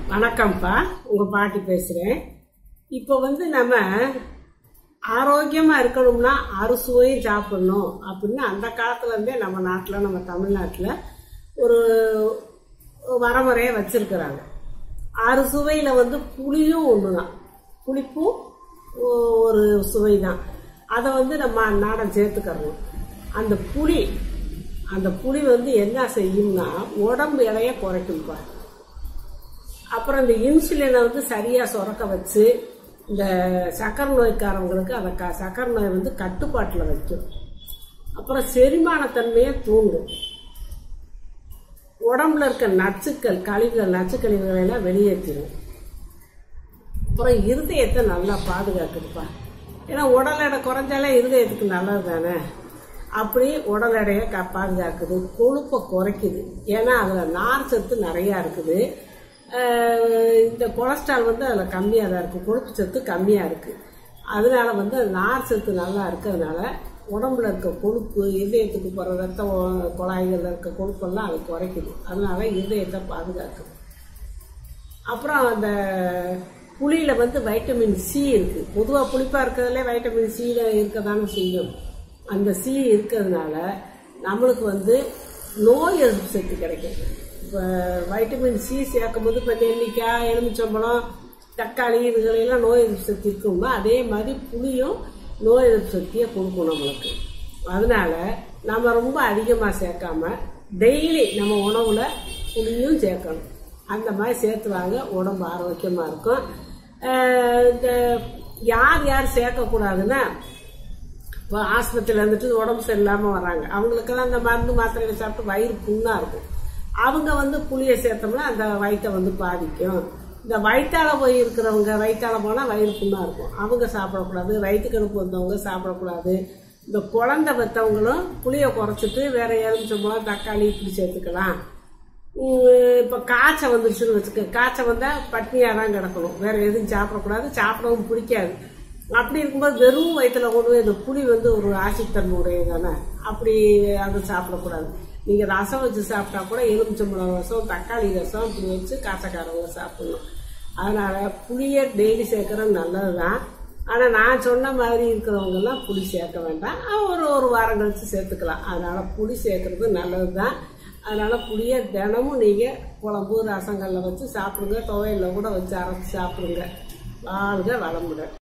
வணக்கம்ப்பா உங்க பாட்டி பேசுறேன் இப்போ வந்து நம்ம ஆரோக்கியமா இருக்கணும்னா அறுசுவையும் சாப்பிடணும் அப்படின்னு அந்த காலத்துல இருந்தே நம்ம நாட்டில் நம்ம தமிழ்நாட்டில் ஒரு வரமுறையை வச்சிருக்கிறாங்க ஆறு சுவையில வந்து புளியும் ஒன்று தான் புளிப்பும் ஒ- ஒரு சுவை தான் அதை வந்து நம்ம அன்னாடம் சேர்த்துக்கிறணும் அந்த புளி அந்த புளி வந்து என்ன செய்யும்னா உடம்பு எடையை குறைக்கும்ப்பா அப்புறம் இந்த இன்சுலினை வந்து சரியா சுரக்க வச்சு இந்த சக்கரை நோய்க்காரவங்களுக்கு அந்த க சக்கரை நோய் வந்து கட்டுப்பாட்டில் வைக்கும் அப்புறம் செரிமானத்தன்மையை தூண்டும் உடம்புல இருக்க நச்சுக்கள் கழிவுகள் நச்சுக்கழிவுகளை எல்லாம் வெளியேற்றிடும் அப்புறம் இருதயத்தை நல்லா பாதுகாக்குதுப்பா ஏன்னா உடல் எடை குறைஞ்சாலே இருதயத்துக்கு நல்லது தானே அப்படி உடல் எடையை க பாதுகாக்குது கொழுப்பை குறைக்குது ஏன்னா அதில் நார் சத்து நிறையா இருக்குது அஹ் இந்த கொலஸ்ட்ரால் வந்து அதில் கம்மியாக தான் இருக்குது கொழுப்பு சத்து கம்மியாக இருக்குது அதனால வந்து அது நார் சத்து நல்லா இருக்கிறதுனால உடம்புல இருக்க கொழுப்பு இதயத்துக்கு போகிற ரத்த ஓ- குழாய்களில் இருக்க கொழுப்பெல்லாம் அது குறைக்குது அதனால இதயத்தை பாதுகாக்குது அப்புறம் அந்த புளியில வந்து வைட்டமின் சி இருக்கு பொதுவாக புளிப்பா இருக்கிறதுல வைட்டமின் சி இருக்க தானே செய்யும் அந்த சி இருக்கிறதுனால நம்மளுக்கு வந்து நோய் எதிர்ப்பு சக்தி கிடைக்கும் இப்போ வைட்டமின் சி சேர்க்கும் போது இப்போ நெல்லிக்காய் எலுமிச்சம்பழம் தக்காளி இதுகளெல்லாம் நோய் எதிர்ப்பு சக்தி இருக்கும்னா அதே மாதிரி புளியும் நோய் எதிர்ப்பு சக்தியை கொடுக்கும் நம்மளுக்கு அதனால நம்ம ரொம்ப அதிகமாக சேர்க்காம டெய்லி நம்ம உணவுல புளியும் சேர்க்கணும் அந்த மாதிரி சேர்த்துவாங்க உடம்பு ஆரோக்கியமா இருக்கும் அஹ் இந்த யார் யார் சேர்க்கக்கூடாதுன்னா இப்போ ஆஸ்பத்திரியில் இருந்துட்டு உடம்பு சரியில்லாமல் வராங்க அவங்களுக்கெல்லாம் அந்த மருந்து மாத்திரைகளை சாப்பிட்டு வயிறு புண்ணா இருக்கும் அவங்க வந்து புளியை சேர்த்தோம்னா அந்த வயிற்றை வந்து பாதிக்கும் இந்த வயிற்றால போய் இருக்கிறவங்க வயிற்றால போனால் வயிறு புண்ணா இருக்கும் அவங்க சாப்பிடக்கூடாது வயிற்றுக்கடுப்பு வந்தவங்க சாப்பிடக்கூடாது இந்த குழந்தை பெற்றவங்களும் புளியை குறைச்சிட்டு வேற எலுமிச்சம்பழம் தக்காளி இப்படி சேர்த்துக்கலாம் உம் இப்ப காய்ச்சல் வந்துருச்சுன்னு வச்சுக்க காய்ச்சல் வந்தா பட்னியா தான் கிடக்கணும் வேற எதுவும் சாப்பிடக்கூடாது சாப்பிடவும் பிடிக்காது அப்படி இருக்கும்போது வெறும் வயிற்றுல கொண்டு போய் இந்த புளி வந்து ஒரு ஆசித்தன்மை உடையது தானே அப்படி அதை சாப்பிடக்கூடாது நீங்க ரசம் வச்சு சாப்பிட்டா கூட எலுமிச்சம்பழம் ரசம் தக்காளி ரசம் இப்படி வச்சு காய்ச்சக்காரவங்க சாப்பிடணும் அதனால புளியை டெய்லி சேர்க்கறது நல்லதுதான் ஆனா நான் சொன்ன மாதிரி இருக்கிறவங்க எல்லாம் புளி சேர்க்க வேண்டாம் அஹ் ஒரு ஒரு வாரம் கழிச்சு சேர்த்துக்கலாம் அதனால புளி சேர்க்கறது நல்லதுதான் அதனால புளியை தினமும் நீங்க குழம்பு ரசங்கள்ல வச்சு சாப்பிடுங்க துவையில கூட வச்சு அரைச்சு சாப்பிடுங்க வாழ்க வளமுடன்